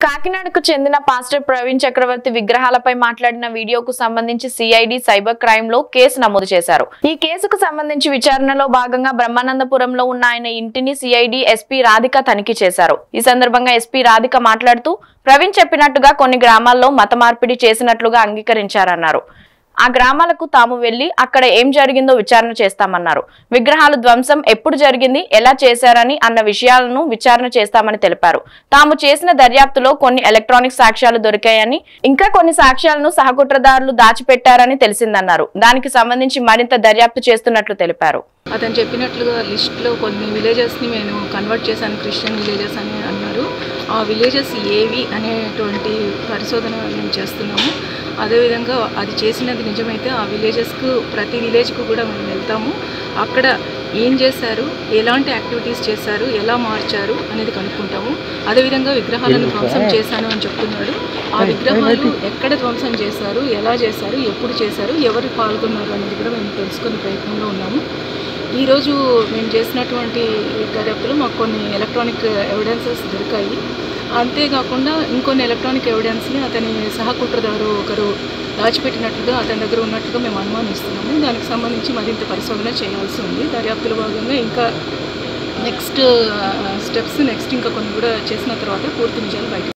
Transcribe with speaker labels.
Speaker 1: కాకినాడకు చెందిన పాస్టర్ ప్రవీణ్ చక్రవర్తి విగ్రహాలపై మాట్లాడిన వీడియోకు సంబంధించి సిఐడి సైబర్ క్రైమ్ లో కేసు నమోదు చేశారు ఈ కేసుకు సంబంధించి విచారణలో భాగంగా బ్రహ్మానందపురంలో ఉన్న ఆయన ఇంటిని సిఐడి ఎస్పీ రాధిక తనిఖీ చేశారు ఈ సందర్భంగా ఎస్పీ రాధిక మాట్లాడుతూ ప్రవీణ్ చెప్పినట్టుగా కొన్ని గ్రామాల్లో మత మార్పిడి చేసినట్లుగా అంగీకరించారన్నారు ఆ గ్రామాలకు తాము వెళ్లి అక్కడ ఏం జరిగిందో విచారణ చేస్తామన్నారు విగ్రహాలు ధ్వంసం ఎప్పుడు జరిగింది ఎలా చేశారని అన్న విషయాలను విచారణ చేస్తామని తెలిపారు తాము చేసిన దర్యాప్తులో కొన్ని ఎలక్ట్రానిక్ సాక్ష్యాలు దొరికాయని ఇంకా కొన్ని సాక్ష్యాలను సహకుట్రదారులు దాచిపెట్టారని తెలిసిందన్నారు దానికి సంబంధించి మరింత దర్యాప్తు చేస్తున్నట్లు తెలిపారు
Speaker 2: అతను చెప్పినట్లుగా లిస్ట్లో కొన్ని విలేజెస్ని నేను కన్వర్ట్ చేశాను క్రిస్టియన్ విలేజెస్ అని అన్నారు ఆ విలేజెస్ ఏవి అనేటువంటి పరిశోధన మేము చేస్తున్నాము అదేవిధంగా అది చేసినది నిజమైతే ఆ విలేజెస్కు ప్రతి విలేజ్కు కూడా మేము వెళ్తాము అక్కడ ఏం చేశారు ఎలాంటి యాక్టివిటీస్ చేశారు ఎలా మార్చారు అనేది కనుక్కుంటాము అదేవిధంగా విగ్రహాలను ధ్వంసం చేశాను అని చెప్తున్నాడు ఆ విగ్రహాలు ఎక్కడ ధ్వంసం చేశారు ఎలా చేశారు ఎప్పుడు చేశారు ఎవరు పాల్గొన్నారు అనేది కూడా మేము తెలుసుకునే ప్రయత్నంలో ఉన్నాము ఈరోజు మేము చేసినటువంటి దర్యాప్తులో మాకు కొన్ని ఎలక్ట్రానిక్ ఎవిడెన్సెస్ దొరికాయి అంతేకాకుండా ఇంకొన్ని ఎలక్ట్రానిక్ ఎవిడెన్స్ని అతని సహకుట్రదారు ఒకరు దాచిపెట్టినట్లుగా అతని దగ్గర ఉన్నట్లుగా మేము అనుమానిస్తున్నాము దానికి సంబంధించి మరింత పరిశోధన చేయాల్సి ఉంది దర్యాప్తుల భాగంగా ఇంకా నెక్స్ట్ స్టెప్స్ నెక్స్ట్ ఇంకా కొన్ని కూడా చేసిన తర్వాత పూర్తి నిజాలు బయట